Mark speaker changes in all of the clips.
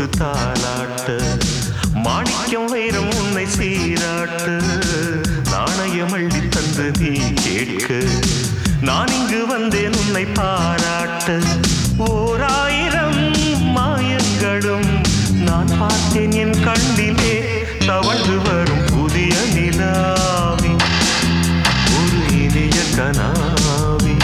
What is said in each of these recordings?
Speaker 1: தொட்டு தாளாட்ட மாணிக்கம் வைரம் உன்னை சீராட்ட நாணயம் அள்ளி தந்து நீ கேட்க நான் இங்கு வந்தேன் உன்னை பாராட்ட ஓராயிரம் மாயங்களும் நான் பார்த்தேன் என் கண்ணிலே தவழ்ந்து வரும் புதிய நிலாவி ஒரு இனிய கனாவி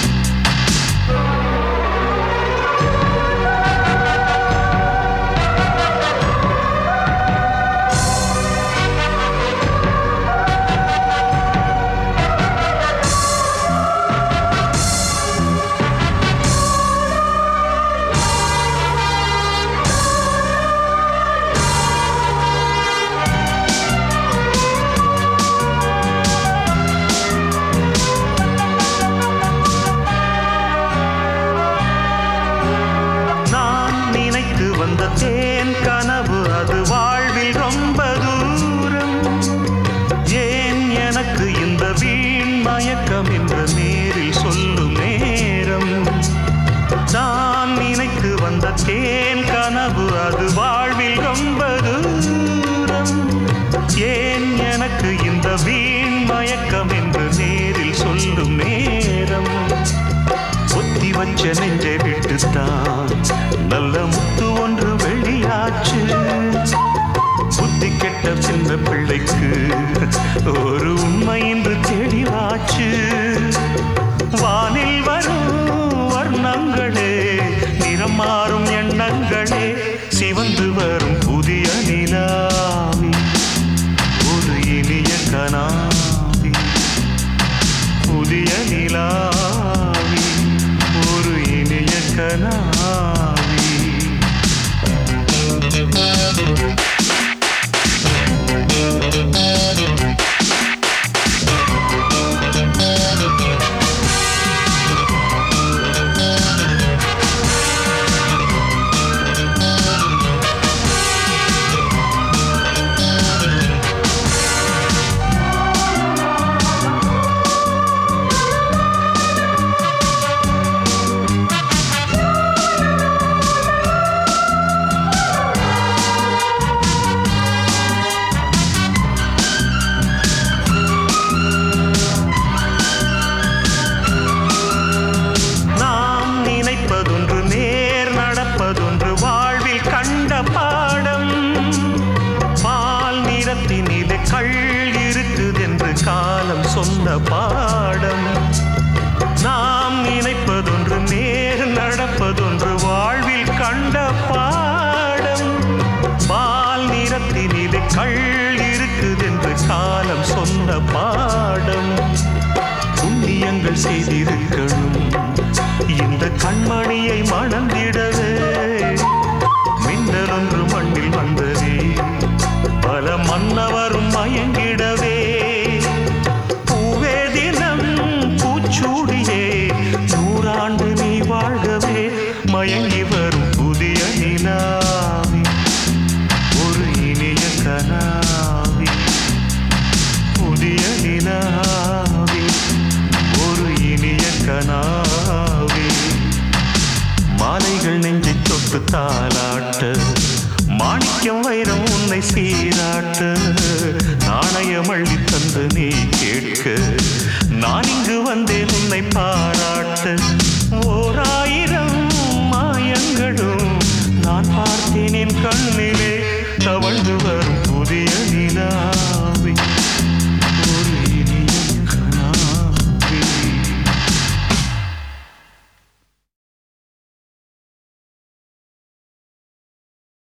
Speaker 1: நான் நினைத்து வந்த தேன் கனவு அது வாழ்வில் ரொம்ப தூரம் ஏன் எனக்கு இந்த வீண் மயக்கம் என்று நேரில் சொல்லும் நேரம் நான் நினைத்து வந்த தேன் கனவு அது வாழ்வில் ரொம்ப தூரம் ஏன் எனக்கு இந்த வீண் மயக்கம் என்று நேரில் சொல்லும் நேரம் ஒத்தி வச்ச நெஞ்சை விட்டுத்தான் நல்ல முத்து ஒன்று வெளியாச்சு புத்தி கெட்ட சின்ன பிள்ளைக்கு ஒரு உண்மை இன்று தெளிவாச்சு வானில் வரும் வர்ணங்களே நிறம் மாறும் எண்ணங்களே சிவந்து வரும் புதிய நிலாவி ஒரு இனிய கனாவி புதிய நிலாவி ஒரு இனிய கனாவி நாம் நினைப்பதொன்று நேர் நடப்பதொன்று வாழ்வில் கண்ட பாடம் பால் நிறத்தினிலே கள் இருக்குதென்று காலம் சொன்ன பாடம் நாம் நினைப்பதொன்று நேர் நடப்பதொன்று வாழ்வில் கண்ட பாடம் பால் நிறத்தினிலே கள் இருக்குதென்று காலம் சொன்ன பாடம் புண்ணியங்கள் செய்திருக்கணும் இந்த கண்மணியை மணந்திடவே மின்னல் ஒன்று மண்ணில் வந்ததே பல மன்னவரும் மயங்கிடவே பூவே தினம் பூச்சூடியே நூறாண்டு நீ வாழ்கவே மயங்கி வரும் புதிய நிலாவி ஒரு இனிய கனாவி புதிய நிலாவி ஒரு இனிய கனாவி மாலைகள் நெஞ்சை தொட்டு தாளாட்ட மாணிக்கம் வைரம் உன்னை சீராட்ட நாணயம் அள்ளி தந்து நீ கேட்க நான் இங்கு வந்தேன் உன்னை பாராட்ட